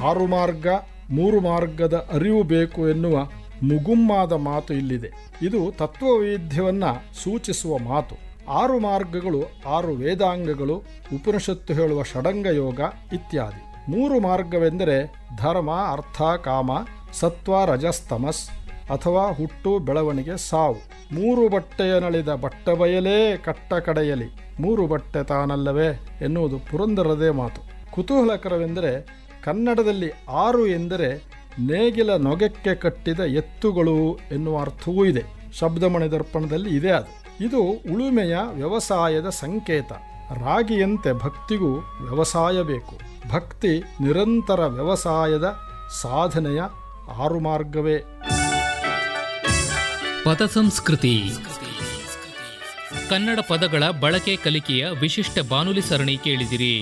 ಆರು ಮಾರ್ಗ ಮೂರು ಮಾರ್ಗದ ಅರಿವು ಬೇಕು ಎನ್ನುವ ಮುಗುಮ್ಮಾದ ಮಾತು ಇಲ್ಲಿದೆ ಇದು ತತ್ವವೈದ್ಯವನ್ನ ಸೂಚಿಸುವ ಮಾತು ಆರು ಮಾರ್ಗಗಳು ಆರು ವೇದಾಂಗಗಳು ಉಪನಿಷತ್ತು ಹೇಳುವ ಷಡಂಗ ಯೋಗ ಇತ್ಯಾದಿ ಮೂರು ಮಾರ್ಗವೆಂದರೆ ಧರ್ಮ ಅರ್ಥ ಕಾಮ ಸತ್ವ ರಜಸ್ತಮಸ್ ಅಥವಾ ಹುಟ್ಟು ಬೆಳವಣಿಗೆ ಸಾವು ಮೂರು ಬಟ್ಟೆಯ ನಳಿದ ಬಟ್ಟಬಯಲೇ ಕಟ್ಟ ಕಡೆಯಲಿ ಮೂರು ಬಟ್ಟೆ ತಾನಲ್ಲವೇ ಎನ್ನುವುದು ಪುರಂದರದೇ ಮಾತು ಕುತೂಹಲಕರವೆಂದರೆ ಕನ್ನಡದಲ್ಲಿ ಆರು ಎಂದರೆ ನೇಗಿಲ ನೊಗಕ್ಕೆ ಕಟ್ಟಿದ ಎತ್ತುಗಳು ಎನ್ನುವ ಅರ್ಥವೂ ಇದೆ ಶಬ್ದಮಣಿ ದರ್ಪಣದಲ್ಲಿ ಇದೆ ಅದು ಇದು ಉಳುಮೆಯ ವ್ಯವಸಾಯದ ಸಂಕೇತ ರಾಗಿಯಂತೆ ಭಕ್ತಿಗೂ ವ್ಯವಸಾಯ ಬೇಕು ಭಕ್ತಿ ನಿರಂತರ ವ್ಯವಸಾಯದ ಸಾಧನೆಯ ಆರು ಮಾರ್ಗವೇ ಪದ ಸಂಸ್ಕೃತಿ ಕನ್ನಡ ಪದಗಳ ಬಳಕೆ ಕಲಿಕೆಯ ವಿಶಿಷ್ಟ ಬಾನುಲಿ ಸರಣಿ ಕೇಳಿದಿರಿ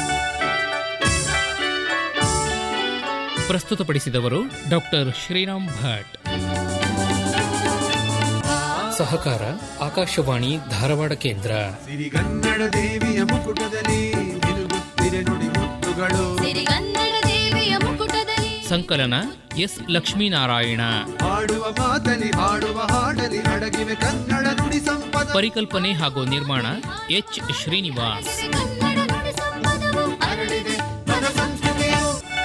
ಪ್ರಸ್ತುತಪಡಿಸಿದವರು ಡಾಕ್ಟರ್ ಶ್ರೀರಾಮ್ ಭಟ್ ಸಹಕಾರ ಆಕಾಶವಾಣಿ ಧಾರವಾಡ ಕೇಂದ್ರ ಸಿರಿಗನ್ನಡ ದೇವಿಯ ಮುಕುಟದಲ್ಲಿ ನಿಲುಗುತ್ತಿರೆ ನುಡಿ ಮುತ್ತುಗಳು ಸಿರಿಗನ್ನಡ ದೇವಿಯ ಮುಕುಟದಲ್ಲಿ ಸಂಕಲನ ಎಸ್ ಲಕ್ಷ್ಮೀನಾರಾಯಣ ಹಾಡುವ ಮಾತಲಿ ಹಾಡುವ ಹಾಡಲಿ ಅಡಗಿವೆ ಕನ್ನಡ ನುಡಿ ಸಂಪದ ಪರಿಕಲ್ಪನೆ ಹಾಗೂ ನಿರ್ಮಾಣ ಎಚ್ ಶ್ರೀನಿವಾಸ್ ಕನ್ನಡ ನುಡಿ ಸಂಪದವು ಹರಡಿದೆ ಪದ ಸಂಸ್ಕೃತಿಯು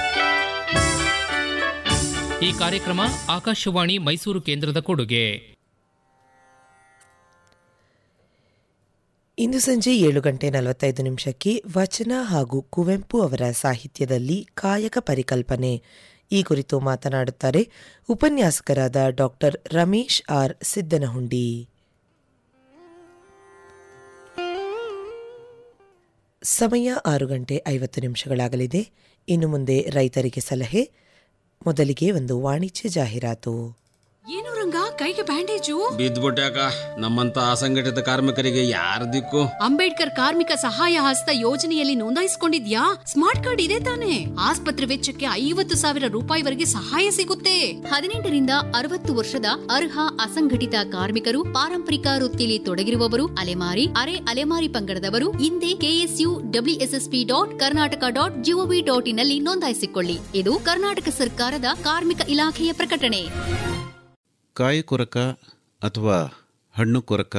ಈ ಕಾರ್ಯಕ್ರಮ ಆಕಾಶವಾಣಿ ಮೈಸೂರು ಕೇಂದ್ರದ ಕೊಡುಗೆ ಇಂದು ಸಂಜೆ ಏಳು ಗಂಟೆ ನಲವತ್ತೈದು ನಿಮಿಷಕ್ಕೆ ವಚನ ಹಾಗೂ ಕುವೆಂಪು ಅವರ ಸಾಹಿತ್ಯದಲ್ಲಿ ಕಾಯಕ ಪರಿಕಲ್ಪನೆ ಈ ಕುರಿತು ಮಾತನಾಡುತ್ತಾರೆ ಉಪನ್ಯಾಸಕರಾದ ಡಾಕ್ಟರ್ ರಮೇಶ್ ಆರ್ ಸಿದ್ದನಹುಂಡಿ ಸಮಯ ಆರು ಗಂಟೆ ಐವತ್ತು ನಿಮಿಷಗಳಾಗಲಿದೆ ಇನ್ನು ಮುಂದೆ ರೈತರಿಗೆ ಸಲಹೆ ಮೊದಲಿಗೆ ಒಂದು ವಾಣಿಜ್ಯ ಜಾಹೀರಾತು ಏನು ರಂಗ ಕೈಗೆ ಬ್ಯಾಂಡೇಜು ಬಿದ್ದ್ಬಿಟ್ಯಾಕ ನಮ್ಮಂತ ಅಸಂಘಟಿತ ಕಾರ್ಮಿಕರಿಗೆ ಯಾರ ದಿಕ್ಕು ಅಂಬೇಡ್ಕರ್ ಕಾರ್ಮಿಕ ಸಹಾಯ ಹಸ್ತ ಯೋಜನೆಯಲ್ಲಿ ನೋಂದಾಯಿಸಿಕೊಂಡಿದ್ಯಾ ಸ್ಮಾರ್ಟ್ ಕಾರ್ಡ್ ಇದೆ ತಾನೆ ಆಸ್ಪತ್ರೆ ವೆಚ್ಚಕ್ಕೆ ಐವತ್ತು ಸಾವಿರ ರೂಪಾಯಿವರೆಗೆ ಸಹಾಯ ಸಿಗುತ್ತೆ ಹದಿನೆಂಟರಿಂದ ಅರವತ್ತು ವರ್ಷದ ಅರ್ಹ ಅಸಂಘಟಿತ ಕಾರ್ಮಿಕರು ಪಾರಂಪರಿಕ ವೃತ್ತಿಯಲ್ಲಿ ತೊಡಗಿರುವವರು ಅಲೆಮಾರಿ ಅರೆ ಅಲೆಮಾರಿ ಪಂಗಡದವರು ಹಿಂದೆ KSU WSSP dot Karnataka dot GOV dot ಇನ್ನಲ್ಲಿ ನೋಂದಾಯಿಸಿಕೊಳ್ಳಿ ಇದು ಕರ್ನಾಟಕ ಸರ್ಕಾರದ ಕಾರ್ಮಿಕ ಇಲಾಖೆಯ ಪ್ರಕಟಣೆ ಕಾಯಿ ಕೊರಕ ಅಥವಾ ಹಣ್ಣು ಕೊರಕ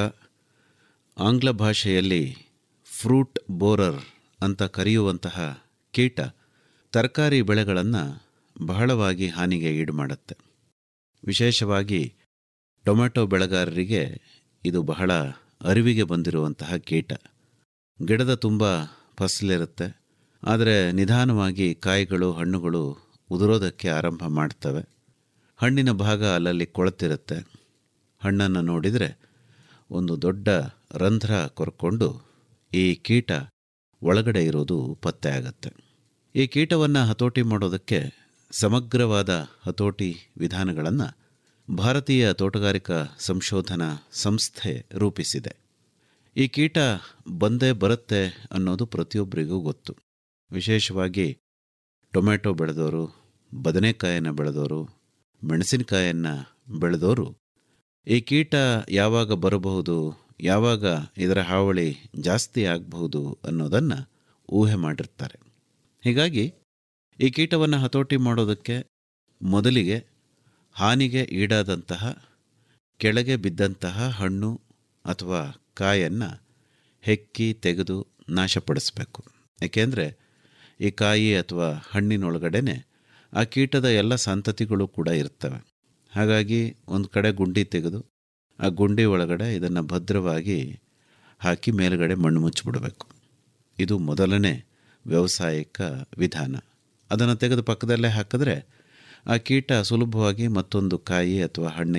ಆಂಗ್ಲ ಭಾಷೆಯಲ್ಲಿ ಫ್ರೂಟ್ ಬೋರರ್ ಅಂತ ಕರೆಯುವಂತಹ ಕೀಟ ತರಕಾರಿ ಬೆಳೆಗಳನ್ನು ಬಹಳವಾಗಿ ಹಾನಿಗೆ ಈಡು ಮಾಡುತ್ತೆ ವಿಶೇಷವಾಗಿ ಟೊಮೆಟೊ ಬೆಳೆಗಾರರಿಗೆ ಇದು ಬಹಳ ಅರಿವಿಗೆ ಬಂದಿರುವಂತಹ ಕೀಟ ಗಿಡದ ತುಂಬ ಫಸಲಿರುತ್ತೆ ಆದರೆ ನಿಧಾನವಾಗಿ ಕಾಯಿಗಳು ಹಣ್ಣುಗಳು ಉದುರೋದಕ್ಕೆ ಆರಂಭ ಮಾಡ್ತವೆ ಹಣ್ಣಿನ ಭಾಗ ಅಲ್ಲಲ್ಲಿ ಕೊಳತಿರುತ್ತೆ ಹಣ್ಣನ್ನು ನೋಡಿದರೆ ಒಂದು ದೊಡ್ಡ ರಂಧ್ರ ಕೊರ್ಕೊಂಡು ಈ ಕೀಟ ಒಳಗಡೆ ಇರೋದು ಪತ್ತೆ ಆಗತ್ತೆ ಈ ಕೀಟವನ್ನು ಹತೋಟಿ ಮಾಡೋದಕ್ಕೆ ಸಮಗ್ರವಾದ ಹತೋಟಿ ವಿಧಾನಗಳನ್ನು ಭಾರತೀಯ ತೋಟಗಾರಿಕಾ ಸಂಶೋಧನಾ ಸಂಸ್ಥೆ ರೂಪಿಸಿದೆ ಈ ಕೀಟ ಬಂದೇ ಬರುತ್ತೆ ಅನ್ನೋದು ಪ್ರತಿಯೊಬ್ಬರಿಗೂ ಗೊತ್ತು ವಿಶೇಷವಾಗಿ ಟೊಮೆಟೊ ಬೆಳೆದವರು ಬದನೆಕಾಯನ್ನು ಬೆಳೆದವರು ಮೆಣಸಿನಕಾಯನ್ನು ಬೆಳೆದವರು ಈ ಕೀಟ ಯಾವಾಗ ಬರಬಹುದು ಯಾವಾಗ ಇದರ ಹಾವಳಿ ಜಾಸ್ತಿ ಆಗಬಹುದು ಅನ್ನೋದನ್ನು ಊಹೆ ಮಾಡಿರ್ತಾರೆ ಹೀಗಾಗಿ ಈ ಕೀಟವನ್ನು ಹತೋಟಿ ಮಾಡೋದಕ್ಕೆ ಮೊದಲಿಗೆ ಹಾನಿಗೆ ಈಡಾದಂತಹ ಕೆಳಗೆ ಬಿದ್ದಂತಹ ಹಣ್ಣು ಅಥವಾ ಕಾಯನ್ನು ಹೆಕ್ಕಿ ತೆಗೆದು ನಾಶಪಡಿಸಬೇಕು ಏಕೆಂದರೆ ಈ ಕಾಯಿ ಅಥವಾ ಹಣ್ಣಿನೊಳಗಡೆನೆ ಆ ಕೀಟದ ಎಲ್ಲ ಸಂತತಿಗಳು ಕೂಡ ಇರ್ತವೆ ಹಾಗಾಗಿ ಒಂದು ಕಡೆ ಗುಂಡಿ ತೆಗೆದು ಆ ಗುಂಡಿ ಒಳಗಡೆ ಇದನ್ನು ಭದ್ರವಾಗಿ ಹಾಕಿ ಮೇಲುಗಡೆ ಮಣ್ಣು ಮುಚ್ಚಿಬಿಡಬೇಕು ಇದು ಮೊದಲನೇ ವ್ಯಾವಸಾಯಿಕ ವಿಧಾನ ಅದನ್ನು ತೆಗೆದು ಪಕ್ಕದಲ್ಲೇ ಹಾಕಿದ್ರೆ ಆ ಕೀಟ ಸುಲಭವಾಗಿ ಮತ್ತೊಂದು ಕಾಯಿ ಅಥವಾ ಹಣ್ಣು